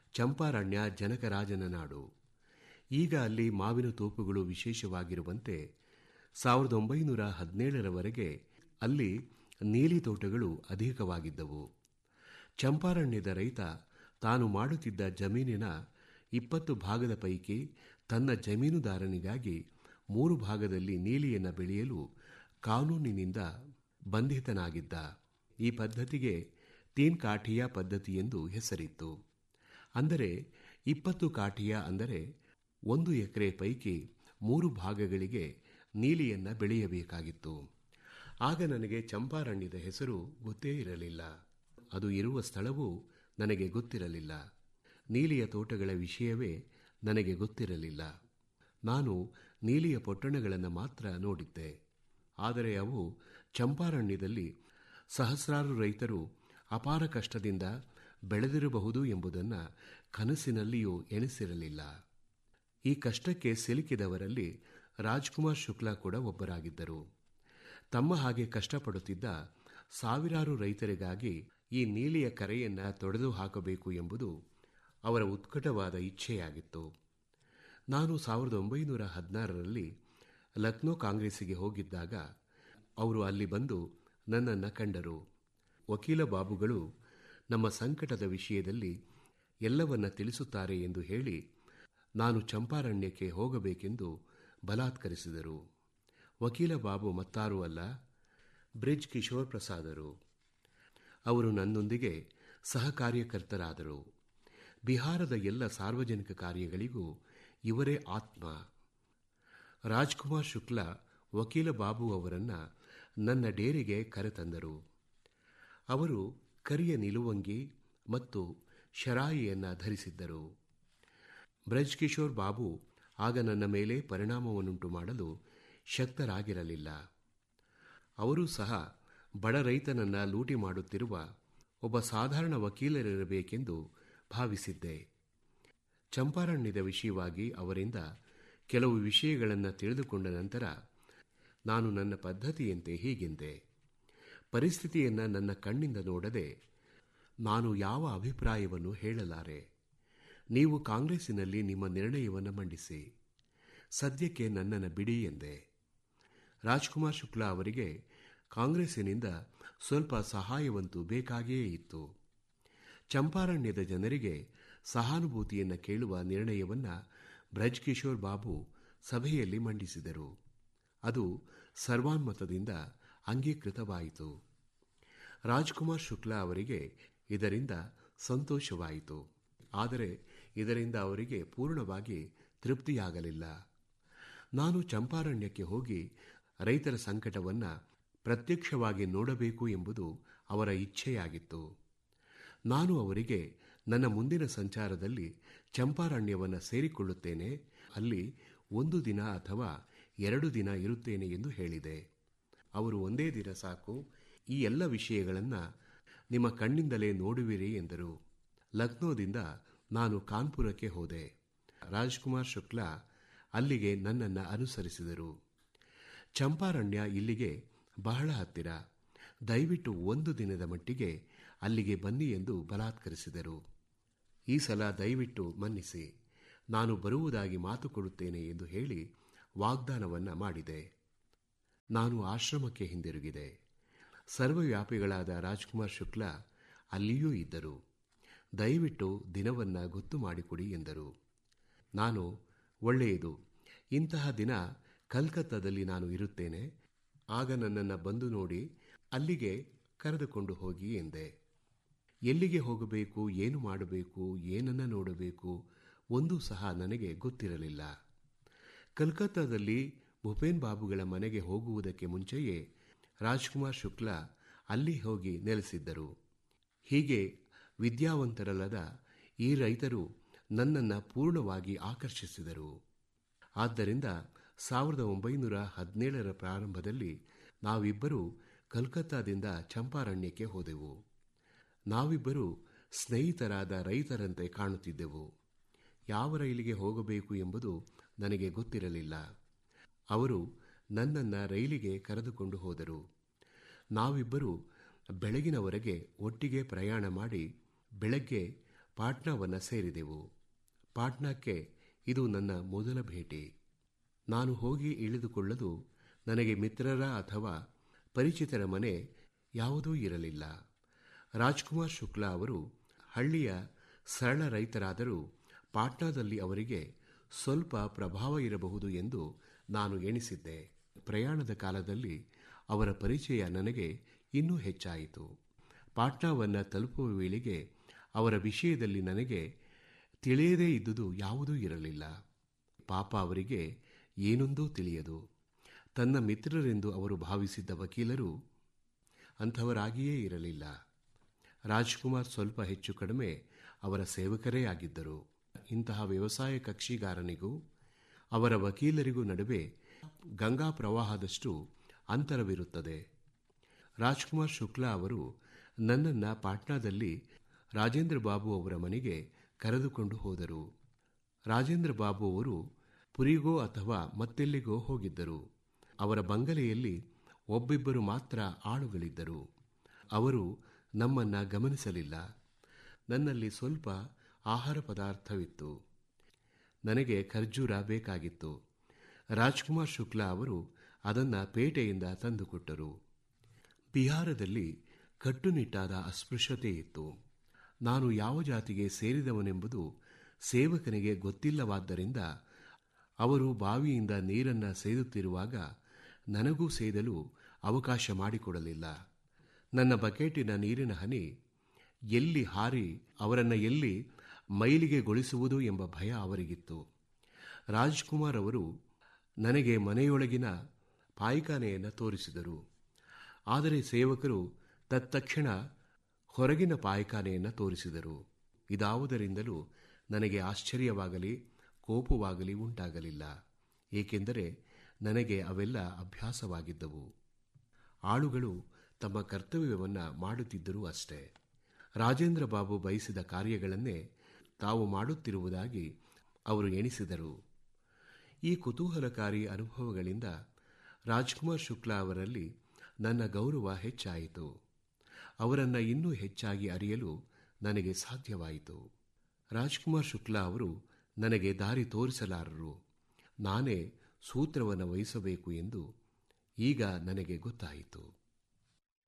ಚಂಪಾರಣ್ಯ ಜನಕರಾಜನ ನಾಡು ಈಗ ಅಲ್ಲಿ ಮಾವಿನ ತೋಪುಗಳು ವಿಶೇಷವಾಗಿರುವಂತೆ ಸಾವಿರದ ಒಂಬೈನೂರ ಹದಿನೇಳರವರೆಗೆ ಅಲ್ಲಿ ನೀಲಿ ತೋಟಗಳು ಅಧಿಕವಾಗಿದ್ದವು ಚಂಪಾರಣ್ಯದ ರೈತ ತಾನು ಮಾಡುತ್ತಿದ್ದ ಜಮೀನಿನ ಇಪ್ಪತ್ತು ಭಾಗದ ಪೈಕಿ ತನ್ನ ಜಮೀನುದಾರನಿಗಾಗಿ ಮೂರು ಭಾಗದಲ್ಲಿ ನೀಲಿಯನ್ನು ಬೆಳೆಯಲು ಕಾನೂನಿನಿಂದ ಬಂಧಿತನಾಗಿದ್ದ ಈ ಪದ್ಧತಿಗೆ ತೀನ್ ಕಾಠಿಯ ಪದ್ಧತಿ ಎಂದು ಹೆಸರಿತ್ತು ಅಂದರೆ ಇಪ್ಪತ್ತು ಕಾಠಿಯ ಅಂದರೆ ಒಂದು ಎಕರೆ ಪೈಕಿ ಮೂರು ಭಾಗಗಳಿಗೆ ನೀಲಿಯನ್ನ ಬೆಳೆಯಬೇಕಾಗಿತ್ತು ಆಗ ನನಗೆ ಚಂಪಾರಣ್ಯದ ಹೆಸರು ಗೊತ್ತೇ ಇರಲಿಲ್ಲ ಅದು ಇರುವ ಸ್ಥಳವೂ ನನಗೆ ಗೊತ್ತಿರಲಿಲ್ಲ ನೀಲಿಯ ತೋಟಗಳ ವಿಷಯವೇ ನನಗೆ ಗೊತ್ತಿರಲಿಲ್ಲ ನಾನು ನೀಲಿಯ ಪೊಟ್ಟಣಗಳನ್ನು ಮಾತ್ರ ನೋಡಿದ್ದೆ ಆದರೆ ಅವು ಚಂಪಾರಣ್ಯದಲ್ಲಿ ಸಹಸ್ರಾರು ರೈತರು ಅಪಾರ ಕಷ್ಟದಿಂದ ಬೆಳೆದಿರಬಹುದು ಎಂಬುದನ್ನು ಕನಸಿನಲ್ಲಿಯೂ ಎಣಿಸಿರಲಿಲ್ಲ ಈ ಕಷ್ಟಕ್ಕೆ ಸಿಲುಕಿದವರಲ್ಲಿ ರಾಜ್ಕುಮಾರ್ ಶುಕ್ಲಾ ಕೂಡ ಒಬ್ಬರಾಗಿದ್ದರು ತಮ್ಮ ಹಾಗೆ ಕಷ್ಟಪಡುತ್ತಿದ್ದ ಸಾವಿರಾರು ರೈತರಿಗಾಗಿ ಈ ನೀಲಿಯ ಕರೆಯನ್ನ ತೊಡೆದು ಹಾಕಬೇಕು ಎಂಬುದು ಅವರ ಉತ್ಕಟವಾದ ಇಚ್ಛೆಯಾಗಿತ್ತು ನಾನು ಸಾವಿರದ ಒಂಬೈನೂರ ಹದಿನಾರರಲ್ಲಿ ಲಕ್ನೋ ಕಾಂಗ್ರೆಸ್ಸಿಗೆ ಹೋಗಿದ್ದಾಗ ಅವರು ಅಲ್ಲಿ ಬಂದು ನನ್ನನ್ನು ಕಂಡರು ವಕೀಲ ಬಾಬುಗಳು ನಮ್ಮ ಸಂಕಟದ ವಿಷಯದಲ್ಲಿ ಎಲ್ಲವನ್ನ ತಿಳಿಸುತ್ತಾರೆ ಎಂದು ಹೇಳಿ ನಾನು ಚಂಪಾರಣ್ಯಕ್ಕೆ ಹೋಗಬೇಕೆಂದು ಬಲಾತ್ಕರಿಸಿದರು ವಕೀಲ ಬಾಬು ಮತ್ತಾರೂ ಅಲ್ಲ ಬ್ರಿಜ್ ಕಿಶೋರ್ ಪ್ರಸಾದರು ಅವರು ನನ್ನೊಂದಿಗೆ ಸಹಕಾರ್ಯಕರ್ತರಾದರು ಬಿಹಾರದ ಎಲ್ಲ ಸಾರ್ವಜನಿಕ ಕಾರ್ಯಗಳಿಗೂ ಇವರೇ ಆತ್ಮ ರಾಜ್ಕುಮಾರ್ ಶುಕ್ಲಾ ವಕೀಲ ಬಾಬು ಅವರನ್ನ ನನ್ನ ಡೇರಿಗೆ ಕರೆತಂದರು ಅವರು ಕರಿಯ ನಿಲುವಂಗಿ ಮತ್ತು ಶರಾಯಿಯನ್ನ ಧರಿಸಿದ್ದರು ಬ್ರಜ್ ಕಿಶೋರ್ ಬಾಬು ಆಗ ನನ್ನ ಮೇಲೆ ಪರಿಣಾಮವನ್ನುಂಟು ಮಾಡಲು ಶಕ್ತರಾಗಿರಲಿಲ್ಲ ಅವರೂ ಸಹ ಬಡ ರೈತನನ್ನ ಲೂಟಿ ಮಾಡುತ್ತಿರುವ ಒಬ್ಬ ಸಾಧಾರಣ ವಕೀಲರಿರಬೇಕೆಂದು ಭಾವಿಸಿದ್ದೆ ಚಂಪಾರಣ್ಯದ ವಿಷಯವಾಗಿ ಅವರಿಂದ ಕೆಲವು ವಿಷಯಗಳನ್ನು ತಿಳಿದುಕೊಂಡ ನಂತರ ನಾನು ನನ್ನ ಪದ್ಧತಿಯಂತೆ ಹೀಗೆಂದೆ ಪರಿಸ್ಥಿತಿಯನ್ನು ನನ್ನ ಕಣ್ಣಿಂದ ನೋಡದೆ ನಾನು ಯಾವ ಅಭಿಪ್ರಾಯವನ್ನು ಹೇಳಲಾರೆ ನೀವು ಕಾಂಗ್ರೆಸ್ಸಿನಲ್ಲಿ ನಿಮ್ಮ ನಿರ್ಣಯವನ್ನು ಮಂಡಿಸಿ ಸದ್ಯಕ್ಕೆ ನನ್ನನ್ನು ಬಿಡಿ ಎಂದೆ ರಾಜ್ಕುಮಾರ್ ಶುಕ್ಲಾ ಅವರಿಗೆ ಕಾಂಗ್ರೆಸ್ಸಿನಿಂದ ಸ್ವಲ್ಪ ಸಹಾಯವಂತೂ ಬೇಕಾಗಿಯೇ ಇತ್ತು ಚಂಪಾರಣ್ಯದ ಜನರಿಗೆ ಸಹಾನುಭೂತಿಯನ್ನು ಕೇಳುವ ನಿರ್ಣಯವನ್ನ ಬ್ರಜ್ ಕಿಶೋರ್ ಬಾಬು ಸಭೆಯಲ್ಲಿ ಮಂಡಿಸಿದರು ಅದು ಸರ್ವಾನ್ಮತದಿಂದ ಅಂಗೀಕೃತವಾಯಿತು ರಾಜ್ಕುಮಾರ್ ಶುಕ್ಲಾ ಅವರಿಗೆ ಇದರಿಂದ ಸಂತೋಷವಾಯಿತು ಆದರೆ ಇದರಿಂದ ಅವರಿಗೆ ಪೂರ್ಣವಾಗಿ ತೃಪ್ತಿಯಾಗಲಿಲ್ಲ ನಾನು ಚಂಪಾರಣ್ಯಕ್ಕೆ ಹೋಗಿ ರೈತರ ಸಂಕಟವನ್ನ ಪ್ರತ್ಯಕ್ಷವಾಗಿ ನೋಡಬೇಕು ಎಂಬುದು ಅವರ ಇಚ್ಛೆಯಾಗಿತ್ತು ನಾನು ಅವರಿಗೆ ನನ್ನ ಮುಂದಿನ ಸಂಚಾರದಲ್ಲಿ ಚಂಪಾರಣ್ಯವನ್ನು ಸೇರಿಕೊಳ್ಳುತ್ತೇನೆ ಅಲ್ಲಿ ಒಂದು ದಿನ ಅಥವಾ ಎರಡು ದಿನ ಇರುತ್ತೇನೆ ಎಂದು ಹೇಳಿದೆ ಅವರು ಒಂದೇ ದಿನ ಸಾಕು ಈ ಎಲ್ಲ ವಿಷಯಗಳನ್ನು ನಿಮ್ಮ ಕಣ್ಣಿಂದಲೇ ನೋಡುವಿರಿ ಎಂದರು ಲಕ್ನೋದಿಂದ ನಾನು ಕಾನ್ಪುರಕ್ಕೆ ಹೋದೆ ರಾಜ್ಕುಮಾರ್ ಶುಕ್ಲಾ ಅಲ್ಲಿಗೆ ನನ್ನನ್ನು ಅನುಸರಿಸಿದರು ಚಂಪಾರಣ್ಯ ಇಲ್ಲಿಗೆ ಬಹಳ ಹತ್ತಿರ ದಯವಿಟ್ಟು ಒಂದು ದಿನದ ಮಟ್ಟಿಗೆ ಅಲ್ಲಿಗೆ ಬನ್ನಿ ಎಂದು ಬಲಾತ್ಕರಿಸಿದರು ಈ ಸಲ ದಯವಿಟ್ಟು ಮನ್ನಿಸಿ ನಾನು ಬರುವುದಾಗಿ ಮಾತು ಕೊಡುತ್ತೇನೆ ಎಂದು ಹೇಳಿ ವಾಗ್ದಾನವನ್ನ ಮಾಡಿದೆ ನಾನು ಆಶ್ರಮಕ್ಕೆ ಹಿಂದಿರುಗಿದೆ ಸರ್ವವ್ಯಾಪಿಗಳಾದ ರಾಜ್ಕುಮಾರ್ ಶುಕ್ಲಾ ಅಲ್ಲಿಯೂ ಇದ್ದರು ದಯವಿಟ್ಟು ದಿನವನ್ನ ಗೊತ್ತು ಮಾಡಿಕೊಡಿ ಎಂದರು ನಾನು ಒಳ್ಳೆಯದು ಇಂತಹ ದಿನ ಕಲ್ಕತ್ತಾದಲ್ಲಿ ನಾನು ಇರುತ್ತೇನೆ ಆಗ ನನ್ನನ್ನು ಬಂದು ನೋಡಿ ಅಲ್ಲಿಗೆ ಕರೆದುಕೊಂಡು ಹೋಗಿ ಎಂದೆ ಎಲ್ಲಿಗೆ ಹೋಗಬೇಕು ಏನು ಮಾಡಬೇಕು ಏನನ್ನ ನೋಡಬೇಕು ಒಂದೂ ಸಹ ನನಗೆ ಗೊತ್ತಿರಲಿಲ್ಲ ಕಲ್ಕತ್ತಾದಲ್ಲಿ ಭೂಪೇನ್ ಬಾಬುಗಳ ಮನೆಗೆ ಹೋಗುವುದಕ್ಕೆ ಮುಂಚೆಯೇ ರಾಜ್ಕುಮಾರ್ ಶುಕ್ಲಾ ಅಲ್ಲಿ ಹೋಗಿ ನೆಲೆಸಿದ್ದರು ಹೀಗೆ ವಿದ್ಯಾವಂತರಲ್ಲದ ಈ ರೈತರು ನನ್ನನ್ನು ಪೂರ್ಣವಾಗಿ ಆಕರ್ಷಿಸಿದರು ಆದ್ದರಿಂದ ಸಾವಿರದ ಒಂಬೈನೂರ ಹದಿನೇಳರ ಪ್ರಾರಂಭದಲ್ಲಿ ನಾವಿಬ್ಬರೂ ಕಲ್ಕತ್ತಾದಿಂದ ಚಂಪಾರಣ್ಯಕ್ಕೆ ಹೋದೆವು ನಾವಿಬ್ಬರು ಸ್ನೇಹಿತರಾದ ರೈತರಂತೆ ಕಾಣುತ್ತಿದ್ದೆವು ಯಾವ ರೈಲಿಗೆ ಹೋಗಬೇಕು ಎಂಬುದು ನನಗೆ ಗೊತ್ತಿರಲಿಲ್ಲ ಅವರು ನನ್ನನ್ನ ರೈಲಿಗೆ ಕರೆದುಕೊಂಡು ಹೋದರು ನಾವಿಬ್ಬರು ಬೆಳಗಿನವರೆಗೆ ಒಟ್ಟಿಗೆ ಪ್ರಯಾಣ ಮಾಡಿ ಬೆಳಗ್ಗೆ ಪಾಟ್ನಾವನ್ನು ಸೇರಿದೆವು ಪಾಟ್ನಾಕ್ಕೆ ಇದು ನನ್ನ ಮೊದಲ ಭೇಟಿ ನಾನು ಹೋಗಿ ಇಳಿದುಕೊಳ್ಳಲು ನನಗೆ ಮಿತ್ರರ ಅಥವಾ ಪರಿಚಿತರ ಮನೆ ಯಾವುದೂ ಇರಲಿಲ್ಲ ರಾಜ್ಕುಮಾರ್ ಶುಕ್ಲಾ ಅವರು ಹಳ್ಳಿಯ ಸರಳ ರೈತರಾದರೂ ಪಾಟ್ನಾದಲ್ಲಿ ಅವರಿಗೆ ಸ್ವಲ್ಪ ಪ್ರಭಾವ ಇರಬಹುದು ಎಂದು ನಾನು ಎಣಿಸಿದ್ದೆ ಪ್ರಯಾಣದ ಕಾಲದಲ್ಲಿ ಅವರ ಪರಿಚಯ ನನಗೆ ಇನ್ನೂ ಹೆಚ್ಚಾಯಿತು ಪಾಟ್ನಾವನ್ನು ತಲುಪುವ ವೇಳೆಗೆ ಅವರ ವಿಷಯದಲ್ಲಿ ನನಗೆ ತಿಳಿಯದೇ ಇದ್ದುದು ಯಾವುದೂ ಇರಲಿಲ್ಲ ಪಾಪ ಅವರಿಗೆ ಏನೊಂದೂ ತಿಳಿಯದು ತನ್ನ ಮಿತ್ರರೆಂದು ಅವರು ಭಾವಿಸಿದ್ದ ವಕೀಲರು ಅಂಥವರಾಗಿಯೇ ಇರಲಿಲ್ಲ ರಾಜ್ಕುಮಾರ್ ಸ್ವಲ್ಪ ಹೆಚ್ಚು ಕಡಿಮೆ ಅವರ ಸೇವಕರೇ ಆಗಿದ್ದರು ಇಂತಹ ವ್ಯವಸಾಯ ಕಕ್ಷಿಗಾರನಿಗೂ ಅವರ ವಕೀಲರಿಗೂ ನಡುವೆ ಗಂಗಾ ಪ್ರವಾಹದಷ್ಟು ಅಂತರವಿರುತ್ತದೆ ರಾಜ್ಕುಮಾರ್ ಶುಕ್ಲಾ ಅವರು ನನ್ನನ್ನು ಪಾಟ್ನಾದಲ್ಲಿ ರಾಜೇಂದ್ರ ಬಾಬು ಅವರ ಮನೆಗೆ ಕರೆದುಕೊಂಡು ಹೋದರು ರಾಜೇಂದ್ರ ಬಾಬು ಅವರು ಪುರಿಗೋ ಅಥವಾ ಮತ್ತೆಲ್ಲಿಗೋ ಹೋಗಿದ್ದರು ಅವರ ಬಂಗಲೆಯಲ್ಲಿ ಒಬ್ಬಿಬ್ಬರು ಮಾತ್ರ ಆಳುಗಳಿದ್ದರು ಅವರು ನಮ್ಮನ್ನ ಗಮನಿಸಲಿಲ್ಲ ನನ್ನಲ್ಲಿ ಸ್ವಲ್ಪ ಆಹಾರ ಪದಾರ್ಥವಿತ್ತು ನನಗೆ ಖರ್ಜೂರ ಬೇಕಾಗಿತ್ತು ರಾಜ್ಕುಮಾರ್ ಶುಕ್ಲಾ ಅವರು ಅದನ್ನು ಪೇಟೆಯಿಂದ ತಂದುಕೊಟ್ಟರು ಬಿಹಾರದಲ್ಲಿ ಕಟ್ಟುನಿಟ್ಟಾದ ಅಸ್ಪೃಶ್ಯತೆ ಇತ್ತು ನಾನು ಯಾವ ಜಾತಿಗೆ ಸೇರಿದವನೆಂಬುದು ಸೇವಕನಿಗೆ ಗೊತ್ತಿಲ್ಲವಾದ್ದರಿಂದ ಅವರು ಬಾವಿಯಿಂದ ನೀರನ್ನು ಸೇದುತ್ತಿರುವಾಗ ನನಗೂ ಸೇದಲು ಅವಕಾಶ ಮಾಡಿಕೊಡಲಿಲ್ಲ ನನ್ನ ಬಕೆಟಿನ ನೀರಿನ ಹನಿ ಎಲ್ಲಿ ಹಾರಿ ಅವರನ್ನು ಎಲ್ಲಿ ಮೈಲಿಗೆಗೊಳಿಸುವುದು ಎಂಬ ಭಯ ಅವರಿಗಿತ್ತು ರಾಜ್ಕುಮಾರ್ ಅವರು ನನಗೆ ಮನೆಯೊಳಗಿನ ಪಾಯಿಖಾನೆಯನ್ನು ತೋರಿಸಿದರು ಆದರೆ ಸೇವಕರು ತತ್ಕ್ಷಣ ಹೊರಗಿನ ಪಾಯಿಖಾನೆಯನ್ನು ತೋರಿಸಿದರು ಇದಾವುದರಿಂದಲೂ ನನಗೆ ಆಶ್ಚರ್ಯವಾಗಲಿ ಕೋಪವಾಗಲಿ ಉಂಟಾಗಲಿಲ್ಲ ಏಕೆಂದರೆ ನನಗೆ ಅವೆಲ್ಲ ಅಭ್ಯಾಸವಾಗಿದ್ದವು ಆಳುಗಳು ತಮ್ಮ ಕರ್ತವ್ಯವನ್ನು ಮಾಡುತ್ತಿದ್ದರೂ ಅಷ್ಟೇ ರಾಜೇಂದ್ರ ಬಾಬು ಬಯಸಿದ ಕಾರ್ಯಗಳನ್ನೇ ತಾವು ಮಾಡುತ್ತಿರುವುದಾಗಿ ಅವರು ಎಣಿಸಿದರು ಈ ಕುತೂಹಲಕಾರಿ ಅನುಭವಗಳಿಂದ ರಾಜ್ಕುಮಾರ್ ಶುಕ್ಲಾ ಅವರಲ್ಲಿ ನನ್ನ ಗೌರವ ಹೆಚ್ಚಾಯಿತು ಅವರನ್ನು ಇನ್ನೂ ಹೆಚ್ಚಾಗಿ ಅರಿಯಲು ನನಗೆ ಸಾಧ್ಯವಾಯಿತು ರಾಜ್ಕುಮಾರ್ ಶುಕ್ಲಾ ಅವರು ನನಗೆ ದಾರಿ ತೋರಿಸಲಾರರು ನಾನೇ ಸೂತ್ರವನ್ನು ವಹಿಸಬೇಕು ಎಂದು ಈಗ ನನಗೆ ಗೊತ್ತಾಯಿತು